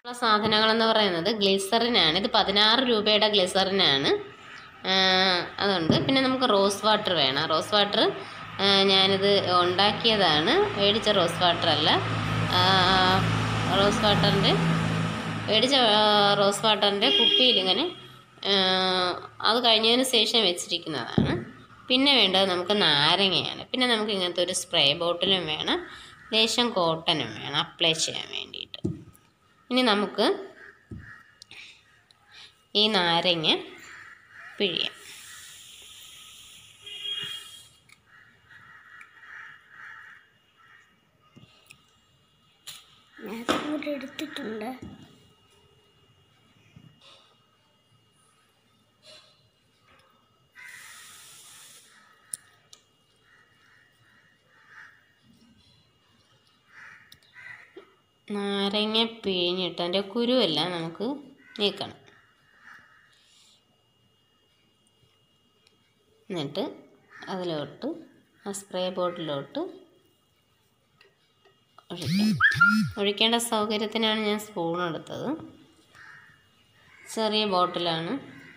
ഉള്ള സാധനങ്ങളെന്ന് പറയുന്നത് ഗ്ലിസറിനാണ് ഇത് പതിനാറ് രൂപയുടെ ഗ്ലിസറിനാണ് അതുണ്ട് പിന്നെ നമുക്ക് റോസ് വാട്ടർ വേണം റോസ് വാട്ടർ ഞാനിത് ഉണ്ടാക്കിയതാണ് മേടിച്ച റോസ് വാട്ടർ അല്ല ആ, റോസ് വാട്ടറിൻ്റെ മേടിച്ച ആ, റോസ് വാട്ടറിൻ്റെ കുപ്പിയിൽ ഇങ്ങനെ ആ, അത് കഴിഞ്ഞതിന് ശേഷം വെച്ചിരിക്കുന്നതാണ് പിന്നെ വേണ്ടത് നമുക്ക് നാരങ്ങയാണ് പിന്നെ നമുക്ക് ഇങ്ങനത്തെ ഒരു സ്പ്രേ ബോട്ടിലും വേണം ലേശം കോട്ടനും വേണം അപ്ലൈ ചെയ്യാൻ വേണ്ടിയിട്ട് ഇനി നമുക്ക് ഈ നാരങ്ങ പിഴിയാം ഞാൻ കൂടെ എടുത്തിട്ടുണ്ട് നാരങ്ങ പിഴിഞ്ഞിട്ട് അതിൻ്റെ കുരുവെല്ലാം നമുക്ക് നീക്കണം എന്നിട്ട് അതിലോട്ട് ആ സ്പ്രേ ബോട്ടിലോട്ട് ഒഴിക്കാം ഒഴിക്കേണ്ട സൗകര്യത്തിനാണ് ഞാൻ സ്പൂൺ എടുത്തത് ചെറിയ ബോട്ടിലാണ്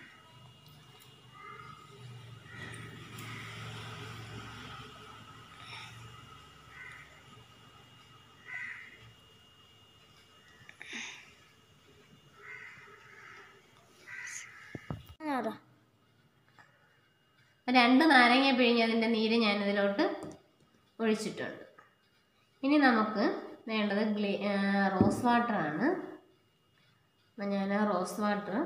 അതാ രണ്ട് നാരങ്ങ പിഴിഞ്ഞ് അതിൻ്റെ നീര് ഞാനിതിലോട്ട് ഒഴിച്ചിട്ടുണ്ട് ഇനി നമുക്ക് വേണ്ടത് ഗ്ലി റോസ് വാട്ടറാണ് അപ്പം ഞാൻ ആ റോസ് വാട്ടർ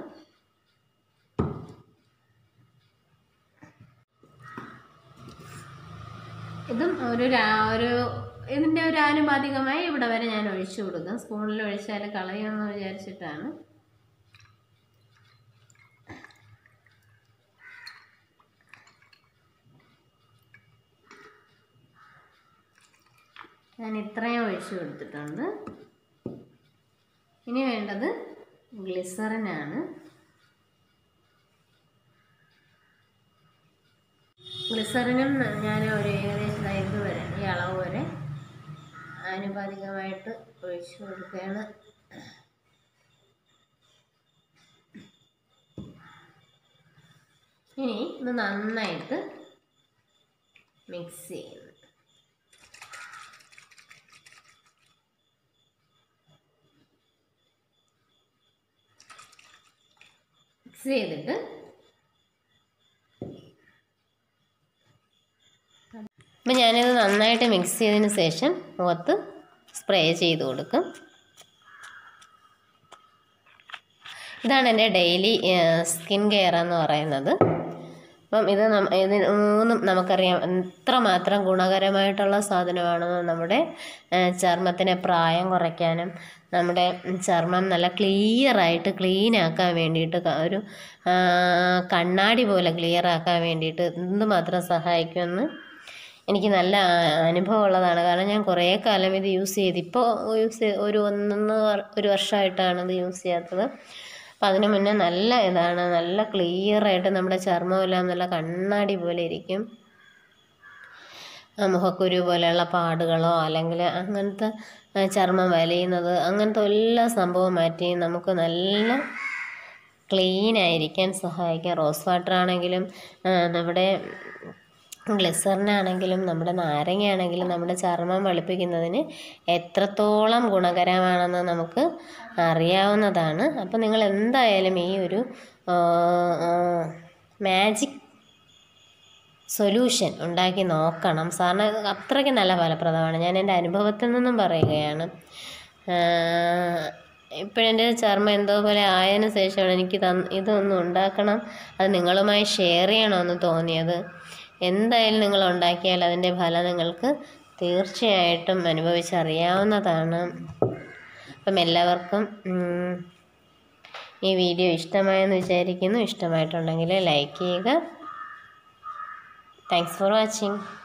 ഇതും ഒരു രാ- ഒരു ഇതിൻ്റെ ഒരു ആനുപാതികമായി ഇവിടെ വരെ ഞാൻ ഒഴിച്ചു കൊടുക്കും സ്പൂണിൽ ഒഴിച്ചാൽ കളയുമെന്ന് വിചാരിച്ചിട്ടാണ് ഞാൻ ഇത്രയും ഒഴിച്ചു കൊടുത്തിട്ടുണ്ട് ഇനി വേണ്ടത് ഗ്ലിസറിനാണ് ഗ്ലിസറിനും ഞാൻ ഒരു ഏകദേശം ദാ ഇത് വരെ ഈ അളവ് വരെ ആനുപാതികമായിട്ട് ഒഴിച്ചു കൊടുക്കുകയാണ് ഇനി ഇത് നന്നായിട്ട് മിക്സ് ചെയ്യുന്നു മിക്സ് ചെയ്തിട്ട് അപ്പം ഞാനിത് നന്നായിട്ട് മിക്സ് ചെയ്തതിന് ശേഷം മുഖത്ത് സ്പ്രേ ചെയ്ത് കൊടുക്കും ഇതാണ് എൻ്റെ ഡെയിലി സ്കിൻ കെയർ എന്ന് പറയുന്നത് അപ്പം ഇത് നം- ഇത് മൂന്നും നമുക്കറിയാം എത്രമാത്രം ഗുണകരമായിട്ടുള്ള സാധനമാണെന്ന് നമ്മുടെ ആ, ചർമ്മത്തിന് പ്രായം കുറയ്ക്കാനും നമ്മുടെ ചർമ്മം നല്ല ക്ലിയർ ആയിട്ട് ക്ലീൻ ആക്കാൻ വേണ്ടിയിട്ട് ക- ഒരു ആ, കണ്ണാടി പോലെ ക്ലിയർ ആക്കാൻ വേണ്ടിയിട്ട് എന്തുമാത്രം സഹായിക്കുമെന്ന് എനിക്ക് നല്ല അനുഭവം ഉള്ളതാണ് കാരണം ഞാൻ കുറേ കാലം ഇത് യൂസ് ചെയ്ത് ഇപ്പോൾ യൂസ് ചെയ്ത് ഒരു ഒന്നൊന്ന് വർ- ഒരു വർഷമായിട്ടാണ് ഇത് യൂസ് ചെയ്യാത്തത് അപ്പം അതിന് മുന്നേ നല്ല ഇതാണ് നല്ല ക്ലിയർ ആയിട്ട് നമ്മുടെ ചർമ്മമെല്ലാം നല്ല കണ്ണാടി പോലെ ഇരിക്കും ആ, മുഖക്കുരു പോലെയുള്ള പാടുകളോ അല്ലെങ്കിൽ അങ്ങനത്തെ ആ, ചർമ്മം വലയുന്നത് അങ്ങനത്തെ എല്ലാ സംഭവം മാറ്റി നമുക്ക് നല്ല ക്ലീൻ ആയിരിക്കാൻ സഹായിക്കും റോസ് വാട്ടർ ആണെങ്കിലും ആ, നമ്മുടെ ഗ്ലിസറിനാണെങ്കിലും നമ്മുടെ നാരങ്ങയാണെങ്കിലും നമ്മുടെ ചർമ്മം വെളുപ്പിക്കുന്നതിന് എത്രത്തോളം ഗുണകരമാണെന്ന് നമുക്ക് അറിയാവുന്നതാണ് അപ്പോൾ നിങ്ങൾ എന്തായാലും ഈ ഒരു മാജിക് സൊല്യൂഷൻ ഉണ്ടാക്കി നോക്കണം സാറിന് ഇത് അത്രയ്ക്ക് നല്ല ഫലപ്രദമാണ് ഞാൻ എൻ്റെ അനുഭവത്തിൽ നിന്നും പറയുകയാണ് ഇപ്പോഴെൻ്റെ ചർമ്മം എന്തോ പോലെ ആയതിനു ശേഷമാണ് എനിക്ക് തന്ന് ഇതൊന്ന് ഉണ്ടാക്കണം അത് നിങ്ങളുമായി ഷെയർ ചെയ്യണമെന്ന് തോന്നിയത് എന്തായാലും നിങ്ങൾ ഉണ്ടാക്കിയാൽ അതിൻ്റെ ഫലം നിങ്ങൾക്ക് തീർച്ചയായിട്ടും അനുഭവിച്ചറിയാവുന്നതാണ് അപ്പം എല്ലാവർക്കും ഉം, ഈ വീഡിയോ ഇഷ്ടമായെന്ന് വിചാരിക്കുന്നു ഇഷ്ടമായിട്ടുണ്ടെങ്കിൽ ലൈക്ക് ചെയ്യുക താങ്ക്സ് ഫോർ വാച്ചിങ്